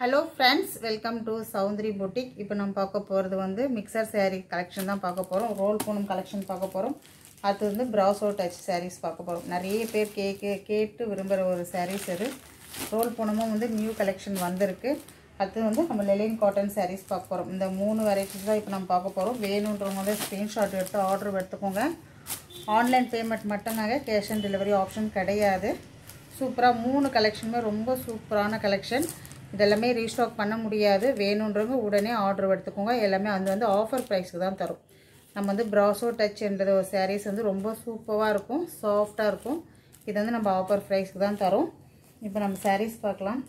hello friends welcome to Soundari boutique இப்போ நம்ம பார்க்க போகிறது வந்து மிக்சர் saree கலெக்ஷன் தான் பார்க்க போகிறோம் ரோல் பூனம் கலெக்ஷன் பார்க்க போகிறோம் அடுத்து வந்து ப்ராசோ டச் sarees பார்க்க போகிறோம் நிறைய பேர் கேக்கு கேட்டு விரும்புகிற ஒரு sarees இது ரோல் பூனமும் வந்து நியூ கலெக்ஷன் வந்திருக்கு அடுத்து வந்து நம்ம லெலின் காட்டன் sarees பார்க்க போகிறோம் இந்த மூணு வெரைட்டிஸ் தான் இப்போ நம்ம பார்க்க போகிறோம் வேணுன்றவங்க வந்து ஸ்க்ரீன்ஷாட் எடுத்து ஆர்டர் எடுத்துக்கோங்க ஆன்லைன் பேமெண்ட் மட்டும்தாங்க கேஷ் ஆன் டெலிவரி ஆப்ஷன் கிடையாது சூப்பராக மூணு கலெக்ஷனுமே ரொம்ப சூப்பரான கலெக்ஷன் இதெல்லாமே ரீஸ்டாக் பண்ண முடியாது வேணுன்றவங்க உடனே ஆர்டர் எடுத்துக்கோங்க எல்லாமே அது வந்து ஆஃபர் ப்ரைஸ்க்கு தான் தரும் நம்ம வந்து ப்ராசோ டச்ன்றது ஒரு சாரீஸ் வந்து ரொம்ப சூப்பராக இருக்கும் சாஃப்டாக இருக்கும் இது வந்து நம்ம ஆஃபர் ப்ரைஸ்க்கு தான் தரும் இப்போ நம்ம சாரீஸ் பார்க்கலாம்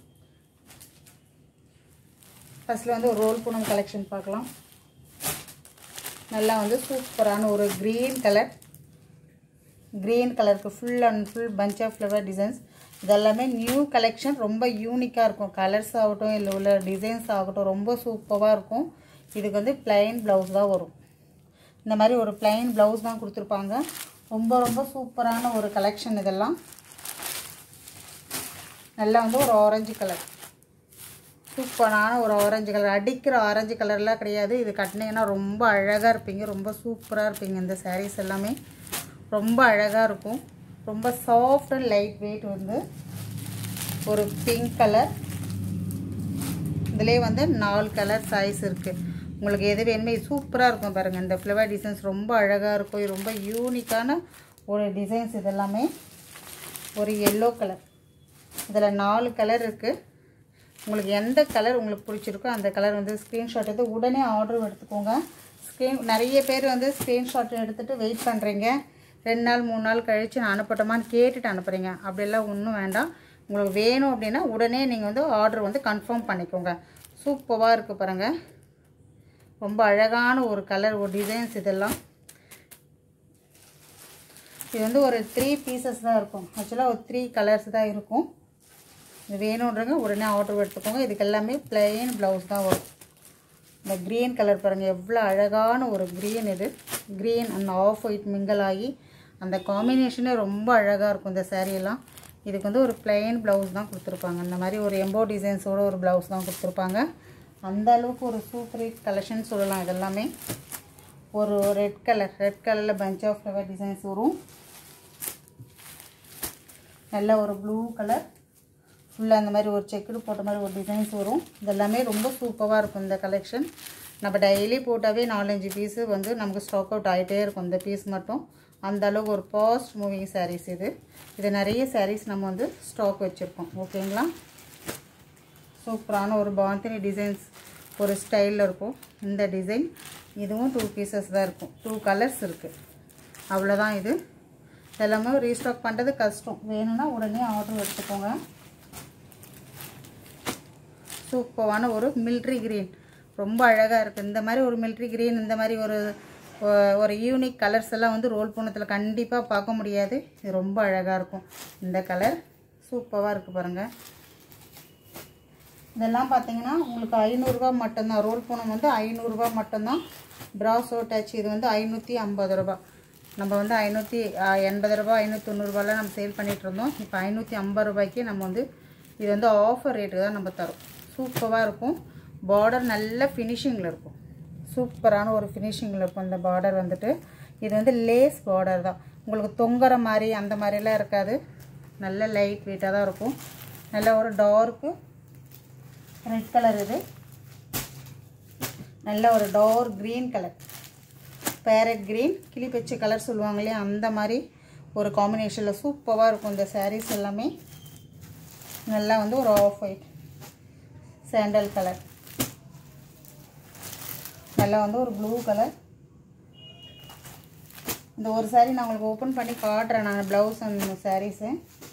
ஃபஸ்ட்டில் வந்து ஒரு ரோல் பூனம் கலெக்ஷன் பார்க்கலாம் நல்லா வந்து சூப்பரான ஒரு க்ரீன் கலர் க்ரீன் கலருக்கு full and full bunch of flower designs இதெல்லாமே நியூ கலெக்ஷன் ரொம்ப யூனிக்காக இருக்கும் கலர்ஸ் ஆகட்டும் இல்லை உள்ள டிசைன்ஸ் ஆகட்டும் ரொம்ப சூப்பராக இருக்கும் இதுக்கு வந்து பிளைன் ப்ளவுஸ் தான் வரும் இந்த மாதிரி ஒரு பிளைன் ப்ளவுஸ் தான் கொடுத்துருப்பாங்க ரொம்ப ரொம்ப சூப்பரான ஒரு கலெக்ஷன் இதெல்லாம் நல்லா வந்து ஒரு ஆரஞ்சு கலர் சூப்பரான ஒரு ஆரஞ்சு கலர் அடிக்கிற ஆரஞ்சு கலர்லாம் கிடையாது இது கட்டினீங்கன்னா ரொம்ப அழகாக இருப்பீங்க ரொம்ப சூப்பராக இருப்பீங்க இந்த சாரீஸ் எல்லாமே ரொம்ப அழகாக இருக்கும் ரொம்ப சாஃப்ட் அண்ட் லைட் வெயிட் வந்து ஒரு பிங்க் கலர் இதுலேயே வந்து நாலு கலர் சைஸ் இருக்குது உங்களுக்கு எது வேணுமே சூப்பராக இருக்கும் பாருங்கள் இந்த ஃப்ளவர் டிசைன்ஸ் ரொம்ப அழகாக இருக்கும் இது ரொம்ப யூனிக்கான ஒரு டிசைன்ஸ் இதெல்லாமே ஒரு எல்லோ கலர் இதில் நாலு கலர் இருக்குது உங்களுக்கு எந்த கலர் உங்களுக்கு பிடிச்சிருக்கோ அந்த கலர் வந்து ஸ்க்ரீன்ஷாட் எடுத்து உடனே ஆர்டர் எடுத்துக்கோங்க ஸ்க்ரீன் நிறைய பேர் வந்து ஸ்க்ரீன்ஷாட் எடுத்துகிட்டு வெயிட் பண்ணுறீங்க ரெண்டு நாள் மூணு நாள் கழித்து நான் அனுப்பட்டோமான்னு கேட்டுட்டு அனுப்புகிறீங்க அப்படியெல்லாம் ஒன்றும் வேண்டாம் உங்களுக்கு வேணும் அப்படின்னா உடனே நீங்கள் வந்து ஆர்டர் வந்து கன்ஃபார்ம் பண்ணிக்கோங்க சூப்பராக இருக்குது பாருங்கள் ரொம்ப அழகான ஒரு கலர் ஒரு டிசைன்ஸ் இதெல்லாம் இது வந்து ஒரு த்ரீ பீசஸ் தான் இருக்கும் ஆக்சுவலாக ஒரு த்ரீ கலர்ஸ் தான் இருக்கும் இது வேணுன்றங்க உடனே ஆர்டர் எடுத்துக்கோங்க இதுக்கு எல்லாமே பிளெயின் ப்ளவுஸ் தான் வரும் இந்த க்ரீன் கலர் பாருங்கள் எவ்வளோ அழகான ஒரு க்ரீன் இது green and off white mingle ஆகி அந்த காம்பினேஷனே ரொம்ப அழகாக இருக்கும் இந்த சாரீலாம் இதுக்கு வந்து ஒரு பிளெயின் ப்ளவுஸ் தான் கொடுத்துருப்பாங்க இந்த மாதிரி ஒரு எம்போ டிசைன்ஸோட ஒரு ப்ளவுஸ் தான் கொடுத்துருப்பாங்க அந்த அளவுக்கு ஒரு சூப்பர் ஹிட் கலெக்ஷன் சொல்லலாம் இதெல்லாமே ஒரு ரெட் கலர் ரெட் கலரில் பஞ்ச் ஆஃப் ஃப்ளவர் டிசைன்ஸ் வரும் நல்ல ஒரு ப்ளூ கலர் ஃபுல்லாக அந்த மாதிரி ஒரு செக்குடு போட்ட மாதிரி ஒரு டிசைன்ஸ் வரும் இதெல்லாமே ரொம்ப சூப்பராக இருக்கும் இந்த கலெக்ஷன் நம்ம டெய்லி போட்டாவே நாலஞ்சு பீஸு வந்து நமக்கு ஸ்டாக் அவுட் ஆகிட்டே இருக்கும் இந்த பீஸ் மட்டும் அந்த அளவுக்கு ஒரு பாஸ்ட் மூவிங் சாரீஸ் இது இது நிறைய சாரீஸ் நம்ம வந்து ஸ்டாக் வச்சுருக்கோம் ஓகேங்களா சூப்பரான ஒரு பாந்தினி டிசைன்ஸ் ஒரு ஸ்டைலில் இருக்கும் இந்த டிசைன் இதுவும் டூ பீசஸ் தான் இருக்கும் டூ கலர்ஸ் இருக்குது அவ்வளோதான் இது எல்லாமே ரீஸ்டாக் பண்ணுறது கஷ்டம் வேணும்னா உடனே ஆர்டர் எடுத்துக்கோங்க சூப்பரான ஒரு மில்ட்ரி க்ரீன் ரொம்ப அழகாக இருக்குது இந்த மாதிரி ஒரு மில்ட்ரி க்ரீன் இந்த மாதிரி ஒரு ஒரு யூனிக் கலர்ஸ் எல்லாம் வந்து ரோல் பூனத்தில் கண்டிப்பாக பார்க்க முடியாது இது ரொம்ப அழகாக இருக்கும் இந்த கலர் சூப்பராக இருக்குது பாருங்கள் இதெல்லாம் பார்த்தீங்கன்னா உங்களுக்கு ஐநூறுரூவா மட்டும்தான் ரோல் பூனம் வந்து ஐநூறுரூவா மட்டும்தான் ப்ராசோ டச் இது வந்து ஐநூற்றி ஐம்பது ரூபா நம்ம வந்து ஐநூற்றி எண்பது ரூபா ஐநூற்றி தொண்ணூறுபாலாம் நம்ம சேல் பண்ணிகிட்டு இருந்தோம் இப்போ ஐநூற்றி ஐம்பது ரூபாய்க்கு நம்ம வந்து இது வந்து ஆஃபர் ரேட்டுக்கு தான் நம்ம தரோம் சூப்பராக இருக்கும் பார்டர் நல்ல ஃபினிஷிங்கில் இருக்கும் சூப்பரான ஒரு ஃபினிஷிங்கில் இருக்கும் இந்த பார்டர் வந்துட்டு இது வந்து லேஸ் பார்டர் தான் உங்களுக்கு தொங்குற மாதிரி அந்த மாதிரிலாம் இருக்காது நல்ல லைட் வெயிட்டாக தான் இருக்கும் நல்ல ஒரு டார்க்கு ரெட் கலர் இது நல்ல ஒரு dark green colour parrot green கிளிப்பச்சை கலர் சொல்லுவாங்க இல்லையா அந்த மாதிரி ஒரு காம்பினேஷனில் சூப்பராக இருக்கும் இந்த சாரீஸ் எல்லாமே நல்லா வந்து ஒரு ஆஃப் ஒயிட் சாண்டல் கலர் நல்லா வந்து ஒரு ப்ளூ கலர் இந்த ஒரு சாரீ நான் உங்களுக்கு ஓப்பன் பண்ணி காட்டுறேன் நான் ப்ளவுஸ் அந்த சாரீஸு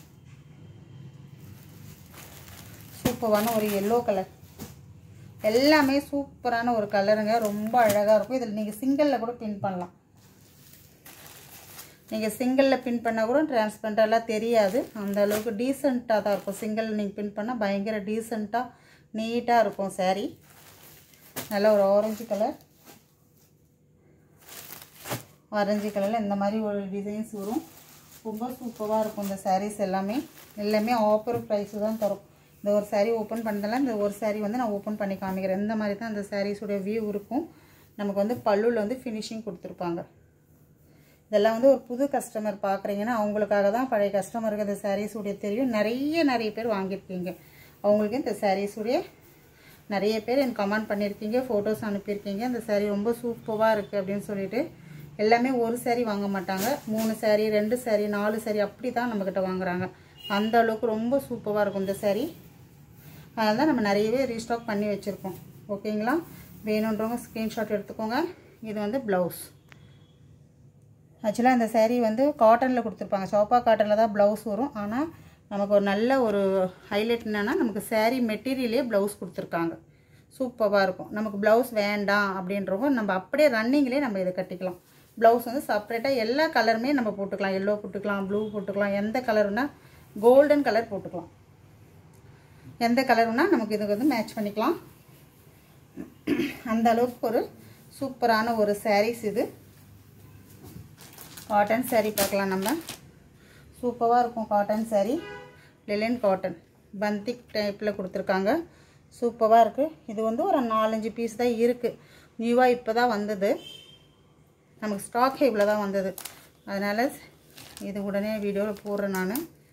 சூப்பரான ஒரு எல்லோ கலர் எல்லாமே சூப்பரான ஒரு கலருங்க ரொம்ப அழகாக இருக்கும் இதில் நீங்கள் சிங்கிளில் கூட பின் பண்ணலாம் நீங்கள் சிங்கிளில் பின் பண்ணால் கூட டிரான்ஸ்பரண்ட்டாலாம் தெரியாது அந்த அளவுக்கு டீசெண்டாக தான் இருக்கும் சிங்கிள் நீங்கள் பின் பண்ணால் பயங்கர டீசெண்டாக நீட்டாக இருக்கும் சாரீ நல்ல ஒரு ஆரஞ்சு கலர் ஆரஞ்சு கலரில் இந்த மாதிரி ஒரு டிசைன்ஸ் வரும் ரொம்ப சூப்பராக இருக்கும் இந்த சாரீஸ் எல்லாமே எல்லாமே ஆஃபர் ப்ரைஸு தான் தரும் இந்த ஒரு saree ஓப்பன் பண்ணதில்ல இந்த ஒரு saree வந்து நான் ஓப்பன் பண்ணி காமிக்கிறேன் இந்த மாதிரி தான் அந்த சாரீஸோடைய வியூ இருக்கும் நமக்கு வந்து பல்லுவில் வந்து ஃபினிஷிங் கொடுத்துருப்பாங்க இதெல்லாம் வந்து ஒரு புது கஸ்டமர் பார்க்குறீங்கன்னா அவங்களுக்காக தான் பழைய கஸ்டமருக்கு இந்த சாரீஸுடைய தெரியும் நிறைய நிறைய பேர் வாங்கியிருக்கீங்க அவங்களுக்கு இந்த சாரீஸுடைய நிறைய பேர் எனக்கு கமெண்ட் பண்ணியிருக்கீங்க ஃபோட்டோஸ் அனுப்பியிருக்கீங்க இந்த saree ரொம்ப சூப்பராக இருக்குது அப்படின்னு சொல்லிட்டு எல்லாமே ஒரு saree வாங்க மாட்டாங்க மூணு saree ரெண்டு saree நாலு saree அப்படி தான் நம்மக்கிட்ட வாங்குறாங்க அந்த அளவுக்கு ரொம்ப சூப்பராக இருக்கும் இந்த saree அதனால தான் நம்ம நிறையவே ரீஸ்டாக் பண்ணி வச்சுருக்கோம் ஓகேங்களா வேணுன்றவங்க ஸ்க்ரீன்ஷாட் எடுத்துக்கோங்க இது வந்து ப்ளவுஸ் ஆக்சுவலாக இந்த saree வந்து காட்டனில் கொடுத்துருப்பாங்க சோப்பா காட்டனில் தான் ப்ளவுஸ் வரும் ஆனால் நமக்கு ஒரு நல்ல ஒரு ஹைலைட் என்னென்னா நமக்கு saree மெட்டீரியலே ப்ளவுஸ் கொடுத்துருக்காங்க சூப்பராக இருக்கும் நமக்கு ப்ளவுஸ் வேண்டாம் அப்படின்றவங்க நம்ம அப்படியே ரன்னிங்லேயே நம்ம இதை கட்டிக்கலாம் ப்ளவுஸ் வந்து செப்பரேட்டாக எல்லா கலருமே நம்ம போட்டுக்கலாம் எல்லோ போட்டுக்கலாம் ப்ளூ போட்டுக்கலாம் எந்த கலருனா கோல்டன் கலர் போட்டுக்கலாம் எந்த கலருனா நமக்கு இதுக்கு வந்து மேட்ச் பண்ணிக்கலாம் அந்த அளவுக்கு ஒரு சூப்பரான ஒரு sarees இது காட்டன் saree பார்க்கலாம் நம்ம சூப்பராக இருக்கும் காட்டன் saree லிலன் காட்டன் பந்திக் டைப்பில் கொடுத்துருக்காங்க சூப்பராக இருக்குது இது வந்து ஒரு நாலஞ்சு பீஸ் தான் இருக்குது நியூவாக இப்போ தான் வந்தது நமக்கு ஸ்டாக் இவ்வளோ தான் வந்தது அதனால் இது உடனே வீடியோவில் போடுறேன் நான்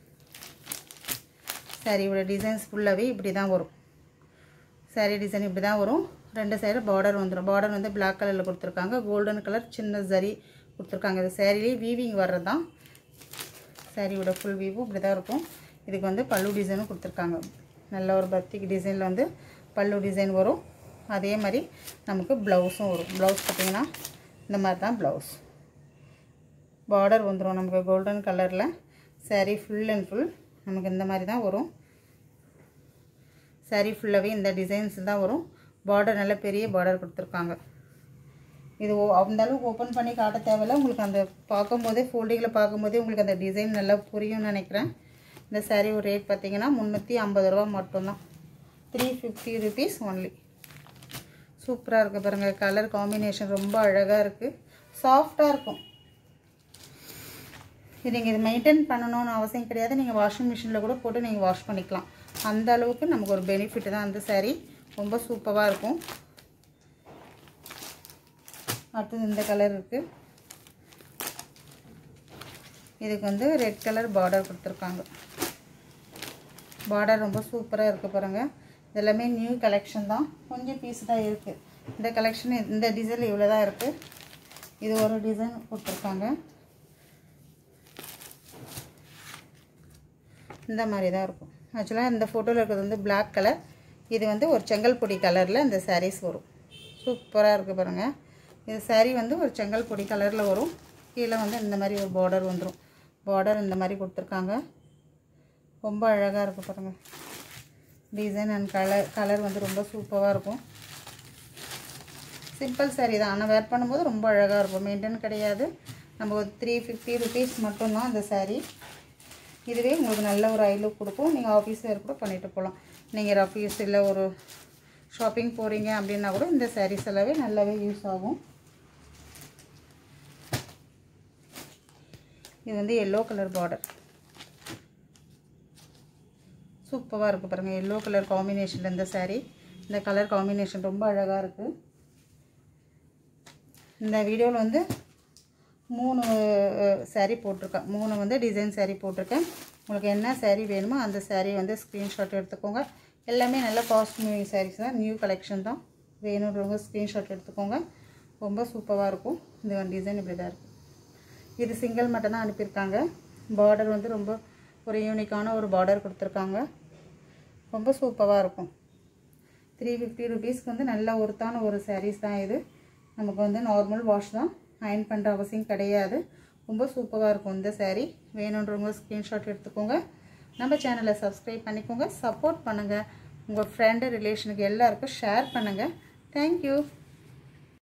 சாரியோட டிசைன்ஸ் ஃபுல்லாகவே இப்படி தான் வரும் சாரீ டிசைன் இப்படி தான் வரும் ரெண்டு சைடு பார்டர் வந்துடும் பார்டர் வந்து பிளாக் கலரில் கொடுத்துருக்காங்க கோல்டன் கலர் சின்ன ஜரி கொடுத்துருக்காங்க இது சேரீலேயே வீவிங் வர்றது தான் சாரியோட ஃபுல் வியூவும் இப்படி தான் இருக்கும் இதுக்கு வந்து பல்லு டிசைனும் கொடுத்துருக்காங்க நல்ல ஒரு பத்திக் டிசைனில் வந்து பல்லு டிசைன் வரும் அதே மாதிரி நமக்கு ப்ளவுஸும் வரும் ப்ளவுஸ் பார்த்திங்கன்னா இந்த மாதிரி தான் ப்ளவுஸ் பார்டர் வந்துடும் நமக்கு கோல்டன் கலரில் saree ஃபுல் அண்ட் ஃபுல் நமக்கு இந்த மாதிரி தான் வரும் saree ஃபுல்லாகவே இந்த டிசைன்ஸ் தான் வரும் பார்டர் நல்ல பெரிய பார்டர் கொடுத்துருக்காங்க இது ஓ- அந்த அளவுக்கு ஓப்பன் பண்ணி காட்ட தேவையில்ல உங்களுக்கு அந்த பார்க்கும்போதே ஃபோல்டிங்கில் பார்க்கும்போதே உங்களுக்கு அந்த டிசைன் நல்லா புரியும்னு நினைக்கிறேன் இந்த saree ஒரு ரேட் பார்த்தீங்கன்னா முந்நூற்றி ஐம்பது ரூபா மட்டும்தான் த்ரீ ஃபிஃப்டி ருபீஸ் ஒன்லி சூப்பராக இருக்குது பாருங்கள் கலர் காம்பினேஷன் ரொம்ப அழகாக இருக்குது சாஃப்டாக இருக்கும் இது நீங்கள் இது மெயின்டைன் பண்ணணும்னு அவசியம் கிடையாது நீங்கள் வாஷிங் மிஷினில் கூட போட்டு நீங்கள் வாஷ் பண்ணிக்கலாம் அந்த அளவுக்கு நமக்கு ஒரு பெனிஃபிட் தான் அந்த saree ரொம்ப சூப்பராக இருக்கும் அடுத்தது இந்த கலர் இருக்குது இதுக்கு வந்து ரெட் கலர் பார்டர் கொடுத்துருக்காங்க பார்டர் ரொம்ப சூப்பராக இருக்குது பாருங்கள் இதெல்லாமே நியூ கலெக்ஷன் தான் கொஞ்சம் பீஸ் தான் இருக்குது இந்த கலெக்ஷன் இந்த டிசைன் இவ்வளோ தான் இருக்குது இது ஒரு டிசைன் கொடுத்துருக்காங்க இந்த மாதிரி தான் இருக்கும் ஆக்சுவலாக இந்த ஃபோட்டோவில் இருக்கிறது வந்து Black கலர் இது வந்து ஒரு செங்கல் பொடி கலரில் இந்த sarees வரும் சூப்பராக இருக்குது பாருங்கள் இது saree வந்து ஒரு செங்கல் பொடி கலரில் வரும் கீழே வந்து இந்த மாதிரி ஒரு பார்டர் வந்துடும் பார்டர் இந்த மாதிரி கொடுத்துருக்காங்க ரொம்ப அழகாக இருக்குது பாருங்கள் டிசைன் அண்ட் கலர் கலர் வந்து ரொம்ப சூப்பராக இருக்கும் சிம்பிள் saree தான் ஆனால் வேர் பண்ணும்போது ரொம்ப அழகாக இருக்கும் மெயின்டைன் கிடையாது நம்ம ஒரு த்ரீ ஃபிஃப்டி ருபீஸ் மட்டும்தான் அந்த saree இதுவே உங்களுக்கு நல்ல ஒரு ஐ லுக் கொடுக்கும் நீங்கள் ஆஃபீஸ் வேர் கூட பண்ணிட்டு போகலாம் நீங்கள் ஆஃபீஸ் இல்லை ஒரு ஷாப்பிங் போகிறீங்க அப்படின்னா கூட இந்த sarees எல்லாமே நல்லாவே யூஸ் ஆகும் இது வந்து எல்லோ கலர் பார்டர் சூப்பராக இருக்குது பாருங்கள் எல்லோ கலர் காம்பினேஷனில் இந்த saree இந்த கலர் காம்பினேஷன் ரொம்ப அழகாக இருக்குது இந்த வீடியோவில் வந்து மூணு saree போட்டிருக்கேன் மூணு வந்து டிசைன் saree போட்டிருக்கேன் உங்களுக்கு என்ன saree வேணுமோ அந்த saree வந்து ஸ்க்ரீன்ஷாட் எடுத்துக்கோங்க எல்லாமே நல்ல காஸ்ட் மூவிங் sarees தான் நியூ கலெக்ஷன் தான் வேணுன்றவங்க ஸ்க்ரீன்ஷாட் எடுத்துக்கோங்க ரொம்ப சூப்பராக இருக்கும் இந்த டிசைன் இப்படி தான் இருக்குது இது சிங்கிள் மட்டும் தான் அனுப்பியிருக்காங்க பார்டர் வந்து ரொம்ப ஒரு யூனிக்கான ஒரு பார்டர் கொடுத்துருக்காங்க ரொம்ப சூப்பராக இருக்கும் த்ரீ ஃபிஃப்டி ருபீஸ்க்கு வந்து நல்ல ஒருத்தான ஒரு sarees தான் இது நமக்கு வந்து நார்மல் வாஷ் தான் அயன் பண்ணுற அவசியம் கிடையாது ரொம்ப சூப்பராக இருக்கும் இந்த saree வேணுன்றவங்க ஸ்க்ரீன்ஷாட் எடுத்துக்கோங்க நம்ம சேனலை சப்ஸ்கிரைப் பண்ணிக்கோங்க சப்போர்ட் பண்ணுங்கள் உங்கள் ஃப்ரெண்டு ரிலேஷனுக்கு எல்லாருக்கும் ஷேர் பண்ணுங்கள் தேங்க்யூ